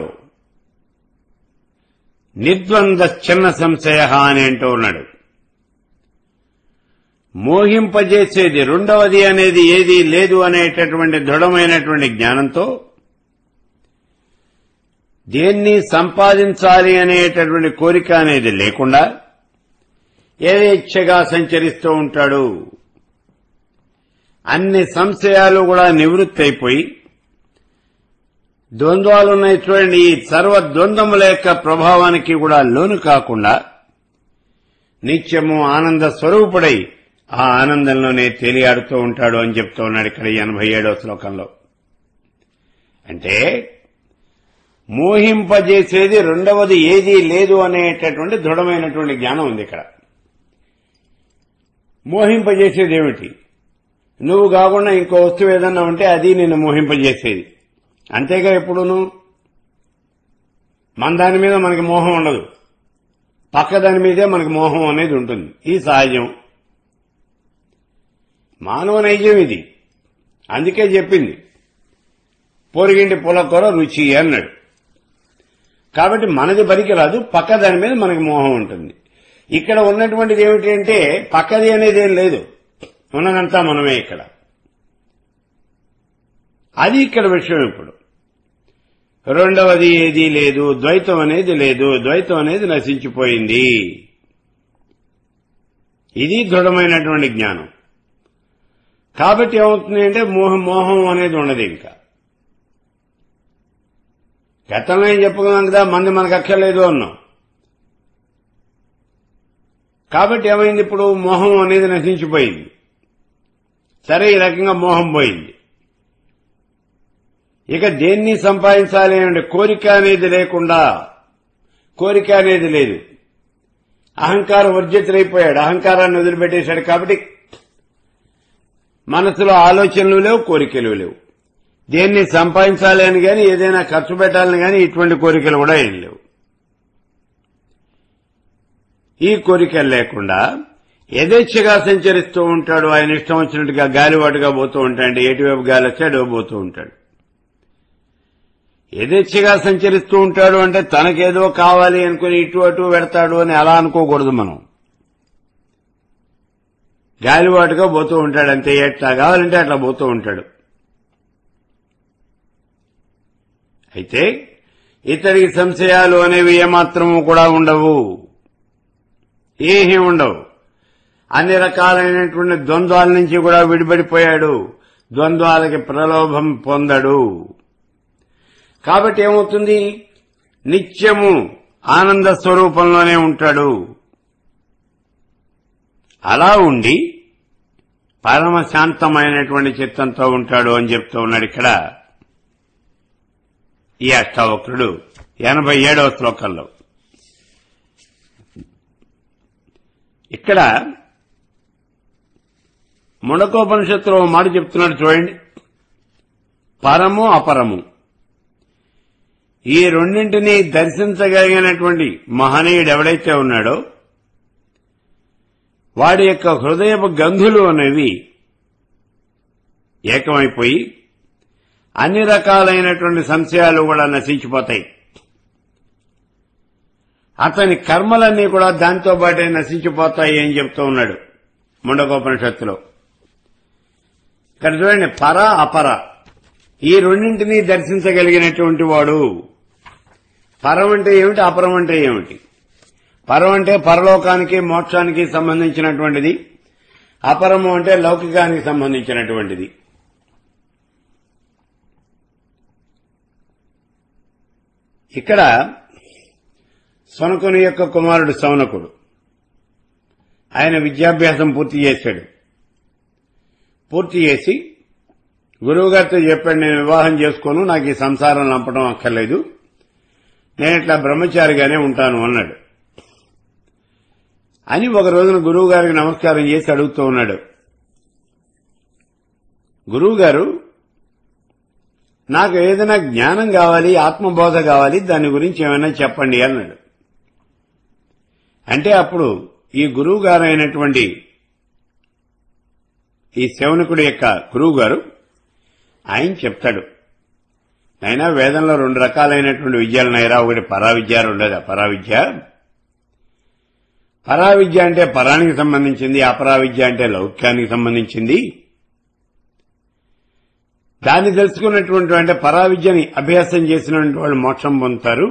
నిర్ద్వంద చిన్న సంశయ అని అంటూ ఉన్నాడు మోహింపజేసేది రెండవది అనేది ఏది లేదు అనేటటువంటి దృఢమైనటువంటి జ్ఞానంతో దేన్ని సంపాదించాలి అనేటటువంటి కోరిక అనేది లేకుండా ఏదేచ్ఛగా సంచరిస్తూ ఉంటాడు అన్ని సంశయాలు కూడా నివృత్తి అయిపోయి ద్వంద్వాలు ఉన్నాయి చూడండి ఈ సర్వ ద్వంద్వముల యొక్క ప్రభావానికి కూడా లోను కాకుండా నిత్యము ఆనంద స్వరూపుడై ఆ ఆనందంలోనే తేలియాడుతూ ఉంటాడు అని చెప్తూ ఉన్నాడు ఇక్కడ ఎనభై ఏడో శ్లోకంలో అంటే మోహింపజేసేది రెండవది ఏదీ లేదు అనేటటువంటి దృఢమైనటువంటి జ్ఞానం ఉంది ఇక్కడ మోహింపజేసేది ఏమిటి నువ్వు కాకుండా ఇంకో వస్తువు ఏదన్నా ఉంటే అది నిన్ను మోహింపజేసేది అంతేగా ఎప్పుడును మన దాని మీద మనకి మోహం ఉండదు పక్క దాని మీదే మనకి మోహం అనేది ఉంటుంది ఈ సహజం మానవ నైజం ఇది అందుకే చెప్పింది పొరిగింటి పులకూర రుచి అన్నాడు కాబట్టి మనది పనికి రాదు పక్క దాని మీద మనకి మోహం ఉంటుంది ఇక్కడ ఉన్నటువంటిది ఏమిటి అంటే పక్కది అనేది ఏం లేదు ఉన్నదంతా మనమే ఇక్కడ అది ఇక్కడ విషయం ఇప్పుడు రెండవది ఏదీ లేదు ద్వైతం అనేది లేదు ద్వైతం అనేది నశించిపోయింది ఇది దృఢమైనటువంటి జ్ఞానం కాబట్టి ఏమవుతుంది అంటే మోహం మోహం అనేది ఉండదు ఇంకా గతంలో ఏం చెప్పుకున్నాం కదా మంది మనకు అక్కర్లేదు అన్నాం కాబట్టి ఏమైంది ఇప్పుడు మోహం అనేది నశించిపోయింది సరే ఈ రకంగా మోహం పోయింది ఇక దేన్ని సంపాదించాలి అంటే కోరిక అనేది లేకుండా కోరిక అనేది లేదు అహంకారం వర్జితులైపోయాడు అహంకారాన్ని వదిలిపెట్టేశాడు కాబట్టి మనసులో ఆలోచనలు లేవు కోరికలు లేవు దేన్ని సంపాదించాలి అని గాని ఏదైనా ఖర్చు పెట్టాలని గాని ఇటువంటి కోరికలు కూడా ఏం లేవు ఈ కోరికలు లేకుండా యథేచ్ఛగా సంచరిస్తూ ఉంటాడు ఆయన ఇష్టం వచ్చినట్టుగా గాలివాటుగా పోతూ ఉంటాడు ఎటువైపు గాలి వచ్చాడు పోతూ ఉంటాడు యథేచ్ఛగా సంచరిస్తూ ఉంటాడు అంటే తనకేదో కావాలి అనుకుని ఇటు అటు పెడతాడు అని అలా అనుకోకూడదు మనం గాలివాటుగా పోతూ ఉంటాడు అంతే ఎట్లా కావాలంటే అట్లా పోతూ ఉంటాడు అయితే ఇతడికి సంశయాలు అనేవి ఏమాత్రము కూడా ఉండవు ఏమీ ఉండవు అన్ని రకాలైనటువంటి ద్వంద్వాల నుంచి కూడా విడిపడిపోయాడు ద్వంద్వాలకి ప్రలోభం పొందడు కాబట్టి ఏమవుతుంది నిత్యము ఆనంద స్వరూపంలోనే ఉంటాడు అలా ఉండి పరమ శాంతమైనటువంటి చిత్తంతో ఉంటాడు అని చెప్తూ ఉన్నాడు ఇక్కడ ఈ అష్టావక్రుడు ఎనభై ఏడవ శ్లోకంలో ఇక్కడ ముడకోపనిషత్తులో ఓ మాట చెప్తున్నాడు చూడండి పరము అపరము ఈ రెండింటినీ దర్శించగలిగినటువంటి మహనీయుడు ఎవడైతే ఉన్నాడో వాడి యొక్క హృదయపు గంధులు అనేవి ఏకమైపోయి అన్ని రకాలైనటువంటి సంశయాలు కూడా నశించిపోతాయి అతని కర్మలన్నీ కూడా దాంతో పాటే నశించిపోతాయి అని చెప్తూ ఉన్నాడు ముండకోపనిషత్తులో ఇక్కడ చూడండి పర అపర ఈ రెండింటినీ దర్శించగలిగినటువంటి వాడు పరం అంటే ఏమిటి అపరం అంటే ఏమిటి పరం అంటే పరలోకానికి మోక్షానికి సంబంధించినటువంటిది అపరము అంటే లౌకికానికి సంబంధించినటువంటిది ఇక్కడ సొనకుని యొక్క కుమారుడు సౌనకుడు ఆయన విద్యాభ్యాసం పూర్తి చేశాడు పూర్తి చేసి గురువుగారితో చెప్పాడు నేను వివాహం చేసుకోను నాకు ఈ సంసారం లంపడం అక్కర్లేదు నేను ఇట్లా బ్రహ్మచారిగానే ఉంటాను అన్నాడు అని ఒక రోజున గురువు గారికి నమస్కారం చేసి అడుగుతూ ఉన్నాడు గురువు గారు నాకు ఏదైనా జ్ఞానం కావాలి ఆత్మబోధ కావాలి దాని గురించి ఏమైనా చెప్పండి అన్నాడు అంటే అప్పుడు ఈ గురువు గారు అయినటువంటి ఈ శవనకుడి యొక్క గురువు గారు ఆయన చెప్తాడు అయినా వేదంలో రెండు రకాలైనటువంటి విద్యలు నైరా ఒకటి పరావిద్య రెండోది అపరావిద్య పరావిద్య అంటే పరానికి సంబంధించింది అపరావిద్య అంటే లౌక్యానికి సంబంధించింది దాన్ని తెలుసుకున్నటువంటి అంటే పరావిద్యని అభ్యాసం చేసినటువంటి వాళ్ళు మోక్షం పొందుతారు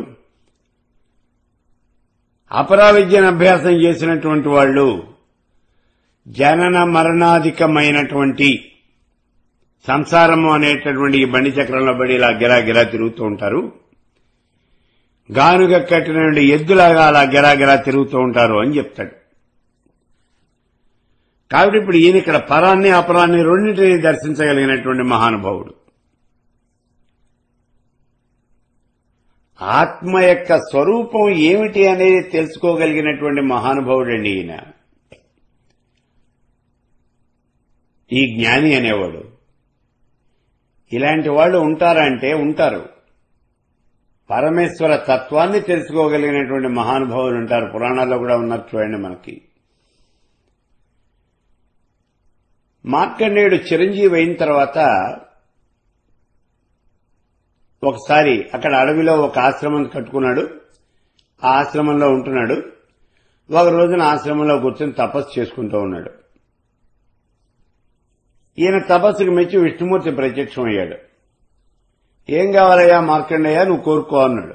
అపరావిద్యను అభ్యాసం చేసినటువంటి వాళ్ళు జనన మరణాధికమైనటువంటి సంసారము అనేటటువంటి ఈ బండి చక్రంలో బడి ఇలా గిరా గిరా తిరుగుతూ ఉంటారు గానుగ కట్టినటువంటి ఎద్దులాగా అలా గిరా గిరా తిరుగుతూ ఉంటారు అని చెప్తాడు కాబట్టి ఇప్పుడు ఈయన ఇక్కడ పరాన్ని అపరాన్ని రెండింటినీ దర్శించగలిగినటువంటి మహానుభావుడు ఆత్మ యొక్క స్వరూపం ఏమిటి అనేది తెలుసుకోగలిగినటువంటి మహానుభావుడండి ఈయన ఈ జ్ఞాని అనేవాడు ఇలాంటి వాళ్ళు ఉంటారా అంటే ఉంటారు పరమేశ్వర తత్వాన్ని తెలుసుకోగలిగినటువంటి మహానుభావులు ఉంటారు పురాణాల్లో కూడా ఉన్నారు చూడండి మనకి మార్కండేయుడు చిరంజీవి అయిన తర్వాత ఒకసారి అక్కడ అడవిలో ఒక ఆశ్రమం కట్టుకున్నాడు ఆ ఆశ్రమంలో ఉంటున్నాడు ఒక రోజున ఆశ్రమంలో కూర్చొని తపస్సు చేసుకుంటూ ఉన్నాడు ఈయన తపస్సుకు మెచ్చి విష్ణుమూర్తి ప్రత్యక్షం అయ్యాడు ఏం కావాలయ్యా మార్కండేయ నువ్వు కోరుకో అన్నాడు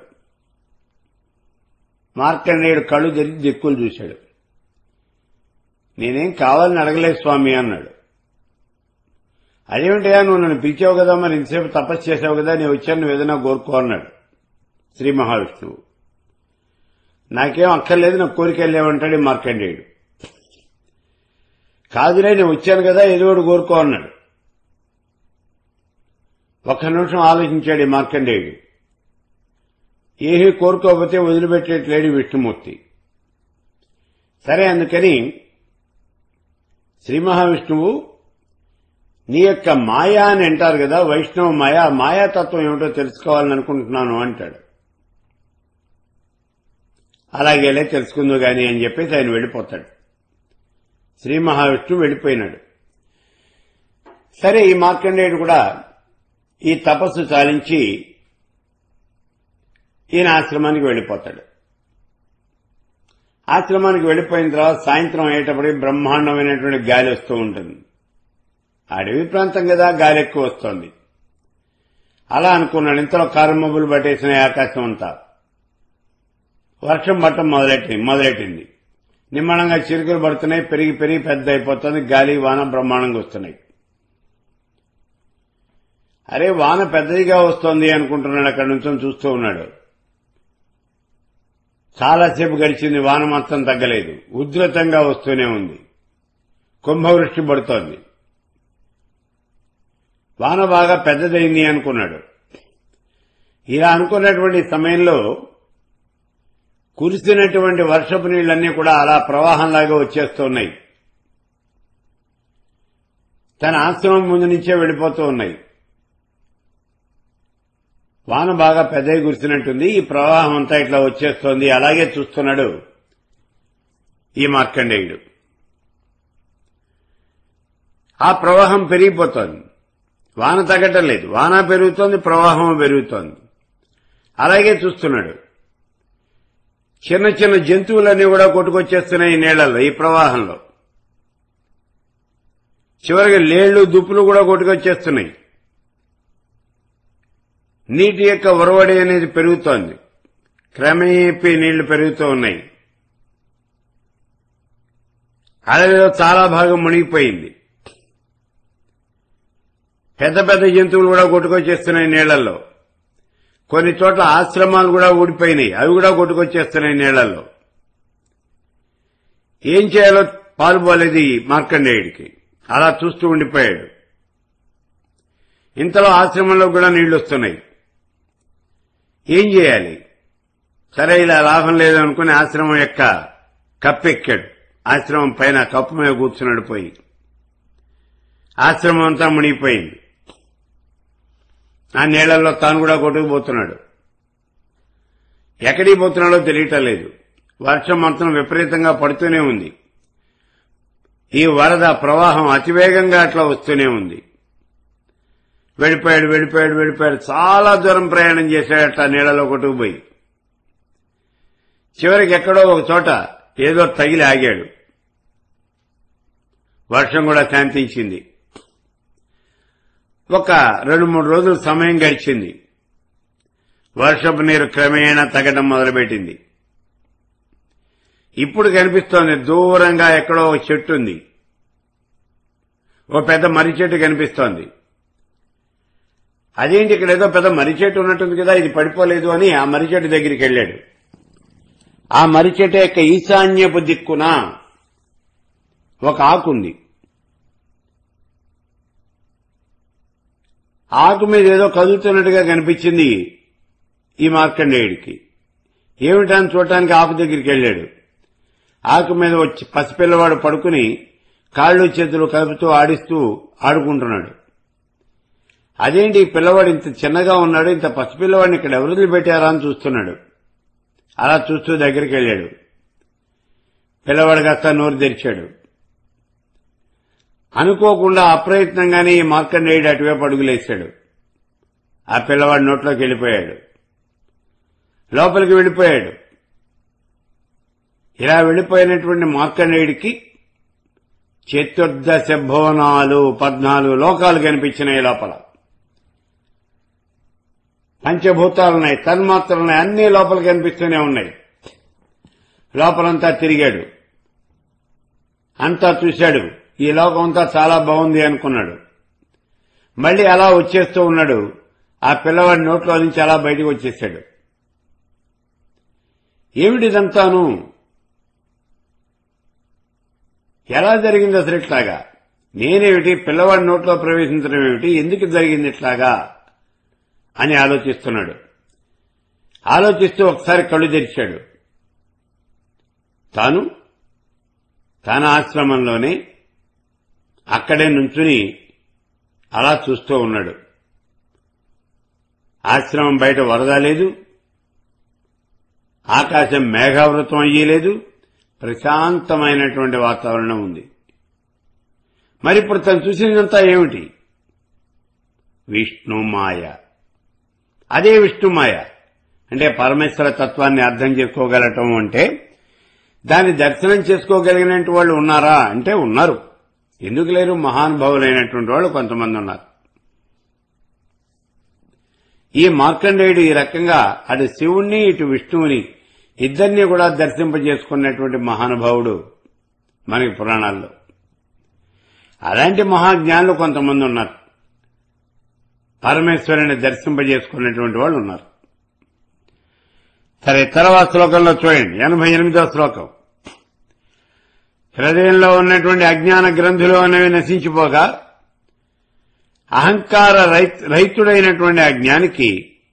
మార్కండేయుడు కళ్ళు తెరిచి దిక్కులు చూశాడు నేనేం కావాలని అడగలేదు స్వామి అన్నాడు అదేమిటయా నువ్వు నన్ను పిలిచావు కదా మరి ఇంతసేపు తపస్సు చేసావు కదా నేను వచ్చాను నువ్వు ఏదైనా కోరుకో అన్నాడు శ్రీ మహావిష్ణువు నాకేం అక్కర్లేదు నాకు కోరిక లేవంటాడు ఈ మార్కండేయుడు కాదులే నేను వచ్చాను కదా ఏదో ఒకటి కోరుకో అన్నాడు ఒక్క నిమిషం ఆలోచించాడు ఈ మార్కండేయుడు ఏమీ కోరుకోకపోతే వదిలిపెట్టేట్లేడు విష్ణుమూర్తి సరే అందుకని శ్రీ మహావిష్ణువు నీ యొక్క మాయా అని అంటారు కదా వైష్ణవ మాయా మాయాతత్వం ఏమిటో తెలుసుకోవాలని అనుకుంటున్నాను అంటాడు అలాగేలే తెలుసుకుందో గాని అని చెప్పేసి ఆయన వెళ్ళిపోతాడు శ్రీ మహావిష్ణువు వెళ్ళిపోయినాడు సరే ఈ మార్కండేయుడు కూడా ఈ తపస్సు చాలించి ఈయన ఆశ్రమానికి వెళ్ళిపోతాడు ఆశ్రమానికి వెళ్ళిపోయిన తర్వాత సాయంత్రం అయ్యేటప్పటికి బ్రహ్మాండమైనటువంటి గాలి వస్తూ ఉంటుంది అడవి ప్రాంతం కదా గాలి ఎక్కువ వస్తోంది అలా అనుకున్నాడు ఇంతలో కారుమబ్బులు పట్టేసిన ఆకాశం అంతా వర్షం పట్టం మొదలెట్టింది మొదలెట్టింది నిమ్మడంగా చిరుకులు పడుతున్నాయి పెరిగి పెరిగి పెద్ద అయిపోతుంది గాలి వాన బ్రహ్మాండంగా వస్తున్నాయి అరే వాన పెద్దదిగా వస్తోంది అనుకుంటున్నాడు అక్కడి నుంచి చూస్తూ ఉన్నాడు చాలాసేపు గడిచింది వాన మొత్తం తగ్గలేదు ఉధృతంగా వస్తూనే ఉంది కుంభవృష్టి పడుతోంది వాన బాగా పెద్దదైంది అనుకున్నాడు ఇలా అనుకున్నటువంటి సమయంలో కురిసినటువంటి వర్షపు నీళ్లన్నీ కూడా అలా ప్రవాహంలాగా వచ్చేస్తున్నాయి తన ఆశ్రమం ముందు నుంచే వెళ్ళిపోతూ ఉన్నాయి వాన బాగా పెద్దవి కురిసినట్టుంది ఈ ప్రవాహం అంతా ఇట్లా వచ్చేస్తోంది అలాగే చూస్తున్నాడు ఈ మార్కండేయుడు ఆ ప్రవాహం పెరిగిపోతోంది వాన తగ్గటం లేదు వాన పెరుగుతోంది ప్రవాహం పెరుగుతోంది అలాగే చూస్తున్నాడు చిన్న చిన్న జంతువులన్నీ కూడా కొట్టుకొచ్చేస్తున్నాయి ఈ నీళ్లలో ఈ ప్రవాహంలో చివరికి లేళ్లు దుప్పులు కూడా కొట్టుకొచ్చేస్తున్నాయి నీటి యొక్క ఒరవడి అనేది పెరుగుతోంది క్రమేపీ నీళ్లు పెరుగుతూ ఉన్నాయి అడవిలో చాలా భాగం మునిగిపోయింది పెద్ద పెద్ద జంతువులు కూడా కొట్టుకొచ్చేస్తున్నాయి నీళ్లలో కొన్ని చోట్ల ఆశ్రమాలు కూడా ఊడిపోయినాయి అవి కూడా కొట్టుకొచ్చేస్తున్నాయి నీళ్లలో ఏం చేయాలో పాల్పోలేదు ఈ మార్కండేయుడికి అలా చూస్తూ ఉండిపోయాడు ఇంతలో ఆశ్రమంలో కూడా నీళ్లు వస్తున్నాయి ఏం చేయాలి సరే ఇలా లాభం లేదు అనుకుని ఆశ్రమం యొక్క కప్పెక్కాడు ఆశ్రమం పైన కప్పు మీద కూర్చున్నాడు పోయి ఆశ్రమం అంతా మునిగిపోయింది ఆ నీళ్లలో తాను కూడా కొట్టుకుపోతున్నాడు ఎక్కడికి పోతున్నాడో తెలియటం లేదు వర్షం మొత్తం విపరీతంగా పడుతూనే ఉంది ఈ వరద ప్రవాహం అతివేగంగా అట్లా వస్తూనే ఉంది వెళ్ళిపోయాడు వెళ్ళిపోయాడు వెళ్ళిపోయాడు చాలా దూరం ప్రయాణం చేశాడట నీళ్లలో కొట్టుకుపోయి చివరికి ఎక్కడో ఒక చోట ఏదో తగిలి ఆగాడు వర్షం కూడా శాంతించింది ఒక రెండు మూడు రోజులు సమయం గడిచింది వర్షపు నీరు క్రమేణా తగ్గడం మొదలుపెట్టింది ఇప్పుడు కనిపిస్తోంది దూరంగా ఎక్కడో ఒక చెట్టు ఉంది ఓ పెద్ద మర్రి చెట్టు కనిపిస్తోంది అదేంటి ఇక్కడ ఏదో పెద్ద మర్రి చెట్టు ఉన్నట్టుంది కదా ఇది పడిపోలేదు అని ఆ మర్రి చెట్టు దగ్గరికి వెళ్ళాడు ఆ మర్రి చెట్టు యొక్క ఈశాన్యపు దిక్కున ఒక ఆకుంది ఆకు మీద ఏదో కదులుతున్నట్టుగా కనిపించింది ఈ మార్కండేయుడికి ఏమిటని చూడటానికి ఆకు దగ్గరికి వెళ్ళాడు ఆకు మీద వచ్చి పసిపిల్లవాడు పడుకుని కాళ్ళు చేతులు కలుపుతూ ఆడిస్తూ ఆడుకుంటున్నాడు అదేంటి ఈ పిల్లవాడు ఇంత చిన్నగా ఉన్నాడు ఇంత పసిపిల్లవాడిని ఇక్కడ ఎవరు పెట్టారా అని చూస్తున్నాడు అలా చూస్తూ దగ్గరికి వెళ్ళాడు పిల్లవాడు కాస్త నోరు తెరిచాడు అనుకోకుండా అప్రయత్నంగానే ఈ మార్కండేయుడు అటువైపు అడుగులేశాడు ఆ పిల్లవాడి నోట్లోకి వెళ్ళిపోయాడు లోపలికి వెళ్ళిపోయాడు ఇలా వెళ్ళిపోయినటువంటి మార్కండేయుడికి చతుర్దశ భువనాలు పద్నాలుగు లోకాలు కనిపించినాయి లోపల పంచభూతాలున్నాయి తన్మాత్రలున్నాయి అన్ని లోపల కనిపిస్తూనే ఉన్నాయి లోపలంతా తిరిగాడు అంతా చూశాడు ఈ లోకం అంతా చాలా బాగుంది అనుకున్నాడు మళ్ళీ అలా వచ్చేస్తూ ఉన్నాడు ఆ పిల్లవాడి నోట్లో నుంచి అలా బయటకు వచ్చేసాడు ఏమిటిదంతాను ఎలా జరిగింది అసలు ఇట్లాగా నేనేమిటి పిల్లవాడి నోట్లో ప్రవేశించడం ఏమిటి ఎందుకు జరిగింది ఇట్లాగా అని ఆలోచిస్తున్నాడు ఆలోచిస్తూ ఒకసారి కళ్ళు తెరిచాడు తాను తన ఆశ్రమంలోనే అక్కడే నుంచుని అలా చూస్తూ ఉన్నాడు ఆశ్రమం బయట వరద లేదు ఆకాశం మేఘావృతం అయ్యలేదు ప్రశాంతమైనటువంటి వాతావరణం ఉంది మరి ఇప్పుడు తను చూసినంతా ఏమిటి విష్ణుమాయ అదే విష్ణుమాయ అంటే పరమేశ్వర తత్వాన్ని అర్థం చేసుకోగలటం అంటే దాన్ని దర్శనం చేసుకోగలిగినటువంటి వాళ్ళు ఉన్నారా అంటే ఉన్నారు ఎందుకు లేరు మహానుభావులైనటువంటి వాళ్ళు కొంతమంది ఉన్నారు ఈ మార్కండేయుడు ఈ రకంగా అటు శివుణ్ణి ఇటు విష్ణువుని ఇద్దరిని కూడా దర్శింపజేసుకున్నటువంటి మహానుభావుడు మనకి పురాణాల్లో అలాంటి మహాజ్ఞానులు కొంతమంది ఉన్నారు పరమేశ్వరుని దర్శింపజేసుకున్నటువంటి వాళ్ళు ఉన్నారు సరే తర్వాత శ్లోకంలో చూడండి ఎనభై ఎనిమిదో శ్లోకం హృదయంలో ఉన్నటువంటి అజ్ఞాన గ్రంథులు అనేవి నశించిపోగా అహంకార రహితుడైనటువంటి ఆ జ్ఞానికి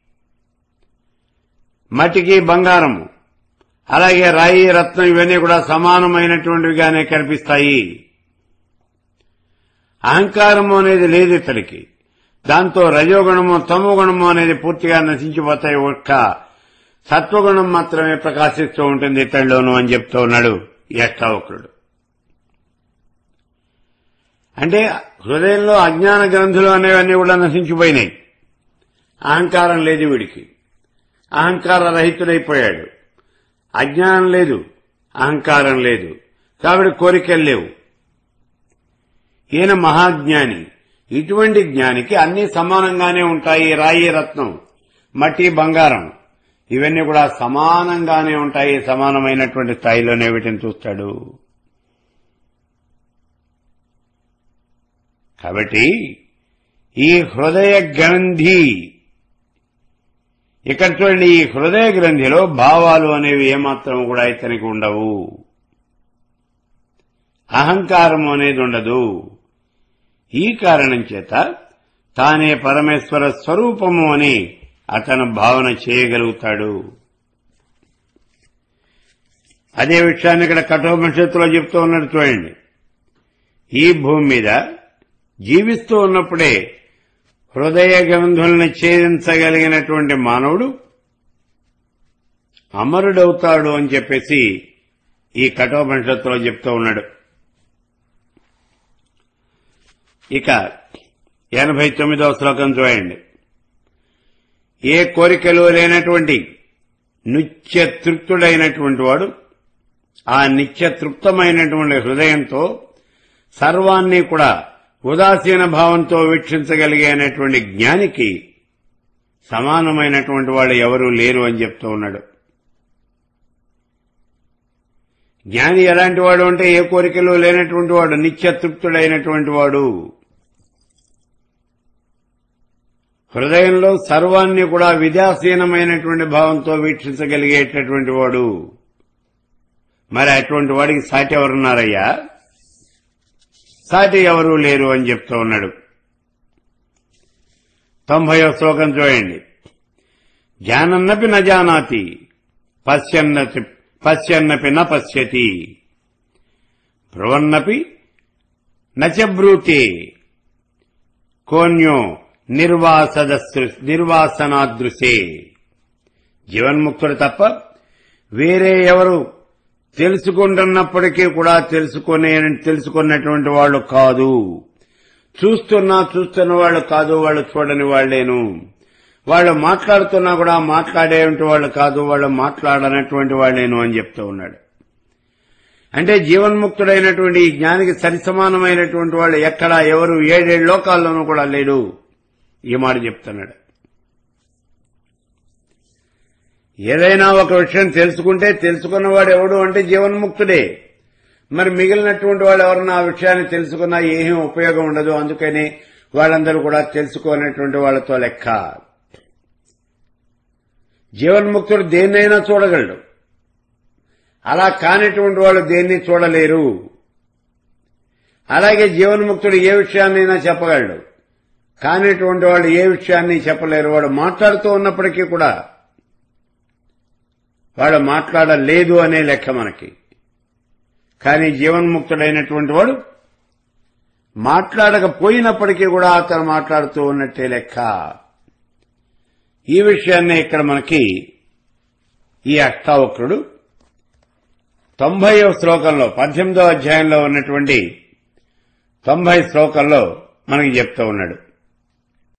మట్టికి బంగారము అలాగే రాయి రత్నం ఇవన్నీ కూడా సమానమైనటువంటివిగానే కనిపిస్తాయి అహంకారము అనేది లేదు ఇతడికి దాంతో రజోగుణము తమో గుణము అనేది పూర్తిగా నశించిపోతాయి ఒక్క సత్వగుణం మాత్రమే ప్రకాశిస్తూ ఉంటుంది ఇతడిలోను అని చెప్తూ ఉన్నాడు యష్టావకుడు అంటే హృదయంలో అజ్ఞాన గ్రంథులు అనేవన్నీ కూడా నశించిపోయినాయి అహంకారం లేదు వీడికి అహంకార రహితుడైపోయాడు అజ్ఞానం లేదు అహంకారం లేదు కాబట్టి కోరికలు లేవు ఈయన మహాజ్ఞాని ఇటువంటి జ్ఞానికి అన్ని సమానంగానే ఉంటాయి రాయి రత్నం మట్టి బంగారం ఇవన్నీ కూడా సమానంగానే ఉంటాయి సమానమైనటువంటి స్థాయిలోనే వీటిని చూస్తాడు కాబట్టి ఈ హృదయ గ్రంథి ఇక్కడ చూడండి ఈ హృదయ గ్రంథిలో భావాలు అనేవి ఏమాత్రం కూడా ఇతనికి ఉండవు అహంకారం అనేది ఉండదు ఈ కారణం చేత తానే పరమేశ్వర స్వరూపము అని అతను భావన చేయగలుగుతాడు అదే విషయాన్ని ఇక్కడ కఠోపనిషత్తులో చెప్తూ ఉన్నాడు చూడండి ఈ భూమి మీద జీవిస్తూ ఉన్నప్పుడే హృదయ గ్రంథుల్ని ఛేదించగలిగినటువంటి మానవుడు అమరుడవుతాడు అని చెప్పేసి ఈ కఠోపనిషత్తులో చెప్తూ ఉన్నాడు ఇక ఎనభై తొమ్మిదవ శ్లోకం చూడండి ఏ కోరికలు లేనటువంటి నిత్య తృప్తుడైనటువంటి వాడు ఆ నిత్య తృప్తమైనటువంటి హృదయంతో సర్వాన్ని కూడా ఉదాసీన భావంతో వీక్షించగలిగేటువంటి జ్ఞానికి సమానమైనటువంటి వాడు ఎవరూ లేరు అని చెప్తూ ఉన్నాడు జ్ఞాని ఎలాంటి వాడు అంటే ఏ కోరికలు లేనటువంటి వాడు నిత్య తృప్తుడైనటువంటి వాడు హృదయంలో సర్వాన్ని కూడా విద్యాసీనమైనటువంటి భావంతో వీక్షించగలిగేటటువంటి వాడు మరి అటువంటి వాడికి సాటి ఎవరున్నారయ్యా సాటి ఎవరూ లేరు అని చెప్తూ ఉన్నాడు తొంభయో శ్లోకం చూడండి జ్ఞానన్నపి న జానాతి పశ్యన్నపి పశ్యన్నపి న పశ్యతి బ్రువన్నపి నచబ్రూతే కోన్యో నిర్వాసదస్సు నిర్వాసనాదృశే జీవన్ముక్తుడు తప్ప వేరే ఎవరు తెలుసుకుంటున్నప్పటికీ కూడా తెలుసుకునే తెలుసుకున్నటువంటి వాళ్ళు కాదు చూస్తున్నా చూస్తున్న వాళ్ళు కాదు వాళ్ళు చూడని వాళ్లేను వాళ్ళు మాట్లాడుతున్నా కూడా మాట్లాడేటువంటి వాళ్ళు కాదు వాళ్ళు మాట్లాడనటువంటి వాళ్ళేను అని చెప్తూ ఉన్నాడు అంటే జీవన్ముక్తుడైనటువంటి ఈ జ్ఞానికి సరిసమానమైనటువంటి వాళ్ళు ఎక్కడా ఎవరు ఏడేడు లోకాల్లోనూ కూడా లేడు ఈ మాట చెప్తున్నాడు ఏదైనా ఒక విషయం తెలుసుకుంటే తెలుసుకున్నవాడు ఎవడు అంటే జీవన్ముక్తుడే మరి మిగిలినటువంటి వాళ్ళు ఎవరన్నా ఆ విషయాన్ని తెలుసుకున్నా ఏమీ ఉపయోగం ఉండదు అందుకని వాళ్ళందరూ కూడా తెలుసుకోనటువంటి వాళ్ళతో లెక్క జీవన్ముక్తుడు దేన్నైనా చూడగలడు అలా కానిటువంటి వాళ్ళు దేన్ని చూడలేరు అలాగే జీవన్ముక్తుడు ఏ విషయాన్నైనా చెప్పగలడు కానిటువంటి వాళ్ళు ఏ విషయాన్ని చెప్పలేరు వాడు మాట్లాడుతూ ఉన్నప్పటికీ కూడా వాడు మాట్లాడలేదు అనే లెక్క మనకి కానీ జీవన్ముక్తుడైనటువంటి వాడు మాట్లాడకపోయినప్పటికీ కూడా అతను మాట్లాడుతూ ఉన్నట్టే లెక్క ఈ విషయాన్ని ఇక్కడ మనకి ఈ అష్టావక్రుడు తొంభైవ శ్లోకంలో పద్దెనిమిదో అధ్యాయంలో ఉన్నటువంటి తొంభై శ్లోకంలో మనకి చెప్తూ ఉన్నాడు